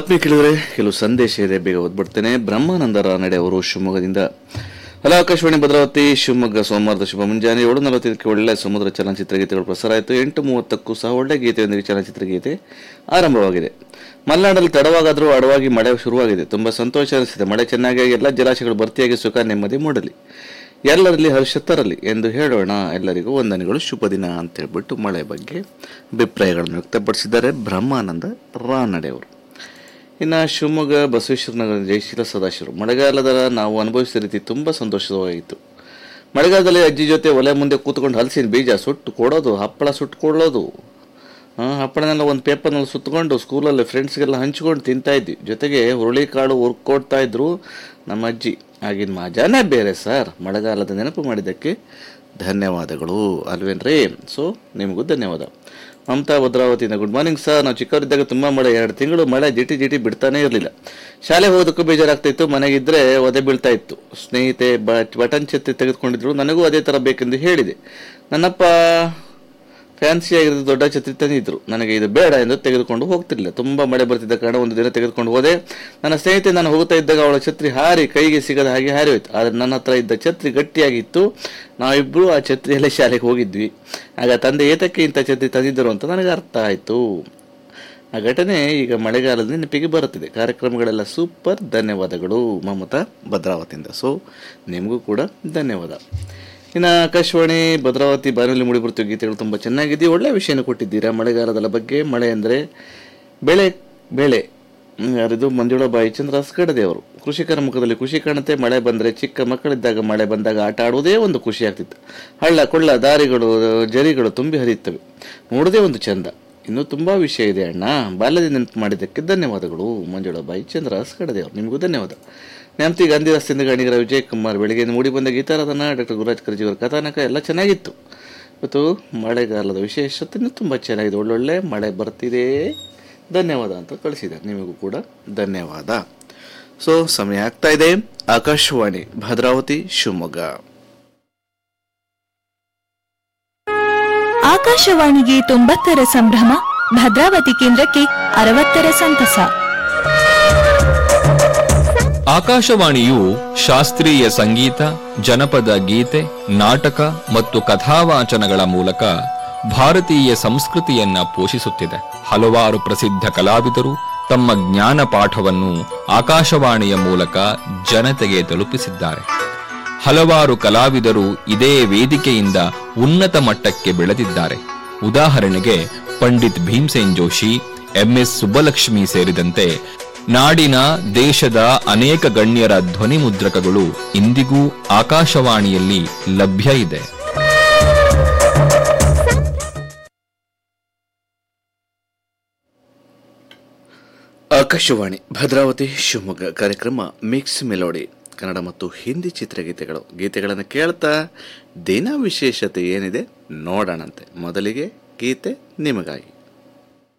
ಆತ್ಮೀಯ ಕೇಳಿದ್ರೆ ಕೆಲವು ಸಂದೇಶ ಇದೆ ಬೇಗ ಓದ್ಬಿಡ್ತೇನೆ ಬ್ರಹ್ಮಾನಂದ ರಾನಡೆ ಅವರು ಶಿವಮೊಗ್ಗದಿಂದ ಹಲೋ ಆಕಾಶವಾಣಿ ಭದ್ರಾವತಿ ಶಿವಮೊಗ್ಗ ಸೋಮವಾರದ ಶುಭ ಮುಂಜಾನೆ ಏಳು ನಲವತ್ತೈದಕ್ಕೆ ಒಳ್ಳೆ ಸಮುದ್ರ ಚಲನಚಿತ್ರ ಗೀತೆಗಳು ಪ್ರಸಾರ ಆಯಿತು ಎಂಟು ಮೂವತ್ತಕ್ಕೂ ಸಹ ಒಳ್ಳೆ ಗೀತೆಯೊಂದಿಗೆ ಚಲನಚಿತ್ರ ಗೀತೆ ಆರಂಭವಾಗಿದೆ ಮಲೆನಾಡಲ್ಲಿ ತಡವಾಗಾದರೂ ಅಡವಾಗಿ ಮಳೆ ಶುರುವಾಗಿದೆ ತುಂಬ ಸಂತೋಷ ಅನಿಸಿದೆ ಮಳೆ ಚೆನ್ನಾಗಿ ಎಲ್ಲ ಜಲಾಶಯಗಳು ಭರ್ತಿಯಾಗಿ ಸುಖ ನೆಮ್ಮದಿ ಮೂಡಲಿ ಎಲ್ಲರಲ್ಲಿ ಹರ್ಷ ತರಲಿ ಎಂದು ಹೇಳೋಣ ಎಲ್ಲರಿಗೂ ವಂದನೆಗಳು ಶುಭ ದಿನ ಅಂತ ಹೇಳ್ಬಿಟ್ಟು ಮಳೆ ಬಗ್ಗೆ ಅಭಿಪ್ರಾಯಗಳನ್ನು ವ್ಯಕ್ತಪಡಿಸಿದ್ದಾರೆ ಬ್ರಹ್ಮಾನಂದ ರಾನಡೆ ಅವರು ಇನ್ನು ಶಿವಮೊಗ್ಗ ಬಸವೇಶ್ವರ ನಗರ ಜಯಶೀಲ ಸದಾಶಿವರು ಮಳೆಗಾಲದ ನಾವು ಅನುಭವಿಸಿದ ರೀತಿ ತುಂಬ ಸಂತೋಷವಾಗಿತ್ತು ಮಳೆಗಾಲದಲ್ಲಿ ಅಜ್ಜಿ ಜೊತೆ ಒಲೆ ಮುಂದೆ ಕೂತ್ಕೊಂಡು ಹಲಸಿನ ಬೀಜ ಸುಟ್ಟು ಕೊಡೋದು ಹಪ್ಪಳ ಸುಟ್ಟು ಕೊಡೋದು ಆ, ಹಪ್ಪಳನೆಲ್ಲ ಒಂದು ಪೇಪರ್ನಲ್ಲಿ ಸುತ್ತಕೊಂಡು ಸ್ಕೂಲಲ್ಲಿ ಫ್ರೆಂಡ್ಸ್ಗೆಲ್ಲ ಹಂಚ್ಕೊಂಡು ತಿಂತಾ ಇದ್ವಿ ಜೊತೆಗೆ ಹುರುಳಿಕಾಳು ಹುರ್ಕೊಡ್ತಾ ಇದ್ರು ನಮ್ಮ ಅಜ್ಜಿ ಆಗಿನ ಮಜಾನೇ ಬೇರೆ ಸರ್ ಮಳೆಗಾಲದ ನೆನಪು ಮಾಡಿದ್ದಕ್ಕೆ ಧನ್ಯವಾದಗಳು ಅಲ್ವೇನ್ರಿ ಸೊ ನಿಮಗೂ ಧನ್ಯವಾದ ಮಮತಾ ಭದ್ರಾವತಿಯಿಂದ ಗುಡ್ ಮಾರ್ನಿಂಗ್ ಸರ್ ನಾವು ಚಿಕ್ಕವರಿದ್ದಾಗ ತುಂಬ ಮಳೆ ಎರಡು ತಿಂಗಳು ಮಳೆ ಜಿಟಿ ಜಿಟಿ ಬಿಡ್ತಾನೇ ಇರಲಿಲ್ಲ ಶಾಲೆ ಹೋಗೋದಕ್ಕೂ ಬೇಜಾರಾಗ್ತಾ ಇತ್ತು ಮನೆಗಿದ್ರೆ ಒದೆ ಬೀಳ್ತಾ ಇತ್ತು ಸ್ನೇಹಿತೆ ಬಟ್ ಬಟನ್ ಛತ್ರಿ ತೆಗೆದುಕೊಂಡಿದ್ರು ನನಗೂ ಅದೇ ಥರ ಬೇಕೆಂದು ಹೇಳಿದೆ ನನ್ನಪ್ಪ ಫ್ಯಾನ್ಸಿ ಆಗಿರೋದು ದೊಡ್ಡ ಛತ್ರಿ ತಂದಿದ್ರು ನನಗೆ ಇದು ಬೇಡ ಎಂದು ತೆಗೆದುಕೊಂಡು ಹೋಗ್ತಿರ್ಲಿಲ್ಲ ತುಂಬ ಮಳೆ ಬರ್ತಿದ್ದ ಕಾರಣ ಒಂದು ದಿನ ತೆಗೆದುಕೊಂಡು ಹೋದೆ ನನ್ನ ಸ್ನೇಹಿತೆ ನಾನು ಹೋಗ್ತಾ ಇದ್ದಾಗ ಅವಳ ಛತ್ರಿ ಹಾರಿ ಕೈಗೆ ಸಿಗದ ಹಾಗೆ ಹಾರಿ ಹೋಯ್ತು ಆದರೆ ನನ್ನ ಹತ್ರ ಇದ್ದ ಛತ್ರಿ ಗಟ್ಟಿಯಾಗಿತ್ತು ನಾವಿಬ್ಬರು ಆ ಛತ್ರಿಯಲ್ಲೇ ಶಾಲೆಗೆ ಹೋಗಿದ್ವಿ ಆಗ ತಂದೆ ಏತಕ್ಕೆ ಇಂಥ ಛತ್ರಿ ತಂದಿದ್ದರು ಅಂತ ನನಗೆ ಅರ್ಥ ಆಯಿತು ಆ ಘಟನೆ ಈಗ ಮಳೆಗಾಲದ ನೆನಪಿಗೆ ಬರುತ್ತಿದೆ ಕಾರ್ಯಕ್ರಮಗಳೆಲ್ಲ ಸೂಪರ್ ಧನ್ಯವಾದಗಳು ಮಮತಾ ಭದ್ರಾವತಿಯಿಂದ ಸೊ ನಿಮಗೂ ಕೂಡ ಧನ್ಯವಾದ ಇನ್ನು ಆಕಾಶವಾಣಿ ಭದ್ರಾವತಿ ಬಾನುಲಿ ಮೂಡಿಬರ್ತೀವಿ ಗೀತೆಗಳು ತುಂಬ ಚೆನ್ನಾಗಿದೆ ಒಳ್ಳೆಯ ವಿಷಯನ ಕೊಟ್ಟಿದ್ದೀರಾ ಮಳೆಗಾಲದ ಬಗ್ಗೆ ಮಳೆ ಅಂದರೆ ಬೆಳೆ ಬೆಳೆ ಹ್ಮ್, ಯಾರಿದು ಮಂಜುಳಾ ಬಾಯಿ ಚಂದ್ರ ಕಡದೆ ಅವರು ಕೃಷಿಕರ ಮುಖದಲ್ಲಿ ಖುಷಿ ಕಾಣುತ್ತೆ ಮಳೆ ಬಂದರೆ ಚಿಕ್ಕ ಮಕ್ಕಳಿದ್ದಾಗ ಮಳೆ ಬಂದಾಗ ಆಟ ಆಡುವುದೇ ಒಂದು ಖುಷಿ ಆಗ್ತಿತ್ತು ಹಳ್ಳ ಕೊಳ್ಳ ದಾರಿಗಳು ಜರಿಗಳು ತುಂಬಿ ಹರಿಯುತ್ತವೆ ನೋಡೋದೇ ಒಂದು ಚಂದ ಇನ್ನೂ ತುಂಬ ವಿಷಯ ಇದೆ ಅಣ್ಣ ಬಾಲ್ಯದ ನೆನಪು ಮಾಡಿದ್ದಕ್ಕೆ ಧನ್ಯವಾದಗಳು ಮಂಜುಳಾ ಬಾಯಿ ಚಂದ್ರ ಕಡದೆ ಅವರು ನಿಮಗೂ ಧನ್ಯವಾದ ನ್ಯಾಮತಿ ಗಾಂಧಿ ರಸ್ತೆಯಿಂದ ಗಾಣಿಗರ ವಿಜಯ್ ಕುಮಾರ್ ಬೆಳಗ್ಗೆ ಮೂಡಿ ಬಂದ ಗೀತಾರಾಧನ ಡಾಕ್ಟರ್ ಗುರುರಾಜ್ ಕರ್ಜಿ ಅವರ ಕಥಾನಕ ಎಲ್ಲ ಚೆನ್ನಾಗಿತ್ತು ಇವತ್ತು ಮಳೆಗಾಲದ ವಿಶೇಷತೆಯೂ ತುಂಬ ಚೆನ್ನಾಗಿದೆ ಒಳ್ಳೊಳ್ಳೆ ಮಳೆ ಬರ್ತಿದೆ ಧನ್ಯವಾದ ಅಂತ ಕಳಿಸಿದ್ದಾರೆ ನಿಮಗೂ ಕೂಡ ಧನ್ಯವಾದ ಸೊ ಸಮಯ ಆಗ್ತಾ ಇದೆ ಆಕಾಶವಾಣಿ ಭದ್ರಾವತಿ ಶಿವಮೊಗ್ಗ ಆಕಾಶವಾಣಿಗೆ ತೊಂಬತ್ತರ ಸಂಭ್ರಮ ಭದ್ರಾವತಿ ಕೇಂದ್ರಕ್ಕೆ ಅರವತ್ತರ ಸಂತಸ ಆಕಾಶವಾಣಿಯು ಶಾಸ್ತ್ರೀಯ ಸಂಗೀತ ಜನಪದ ಗೀತೆ ನಾಟಕ ಮತ್ತು ಕಥಾವಾಚನಗಳ ಮೂಲಕ ಭಾರತೀಯ ಸಂಸ್ಕೃತಿಯನ್ನ ಪೋಷಿಸುತ್ತಿದೆ ಹಲವಾರು ಪ್ರಸಿದ್ಧ ಕಲಾವಿದರು ತಮ್ಮ ಜ್ಞಾನ ಪಾಠವನ್ನು ಆಕಾಶವಾಣಿಯ ಮೂಲಕ ಜನತೆಗೆ ತಲುಪಿಸಿದ್ದಾರೆ ಹಲವಾರು ಕಲಾವಿದರು ಇದೇ ವೇದಿಕೆಯಿಂದ ಉನ್ನತ ಮಟ್ಟಕ್ಕೆ ಬೆಳೆದಿದ್ದಾರೆ ಉದಾಹರಣೆಗೆ ಪಂಡಿತ್ ಭೀಮ್ಸೇನ್ ಜೋಶಿ ಎಂಎಸ್ ಸುಬ್ಬಲಕ್ಷ್ಮಿ ಸೇರಿದಂತೆ ನಾಡಿನ ದೇಶದ ಅನೇಕ ಗಣ್ಯರ ಧ್ವನಿ ಮುದ್ರಕಗಳು ಇಂದಿಗೂ ಆಕಾಶವಾಣಿಯಲ್ಲಿ ಲಭ್ಯ ಇದೆ ಆಕಾಶವಾಣಿ ಭದ್ರಾವತಿ ಶಿವಮೊಗ್ಗ ಕಾರ್ಯಕ್ರಮ ಮಿಕ್ಸ್ ಮೆಲೋಡಿ ಕನ್ನಡ ಮತ್ತು ಹಿಂದಿ ಚಿತ್ರಗೀತೆಗಳು ಗೀತೆಗಳನ್ನು ಕೇಳ್ತಾ ದಿನ ವಿಶೇಷತೆ ಏನಿದೆ ನೋಡೋಣಂತೆ ಮೊದಲಿಗೆ ಗೀತೆ ನಿಮಗಾಗಿ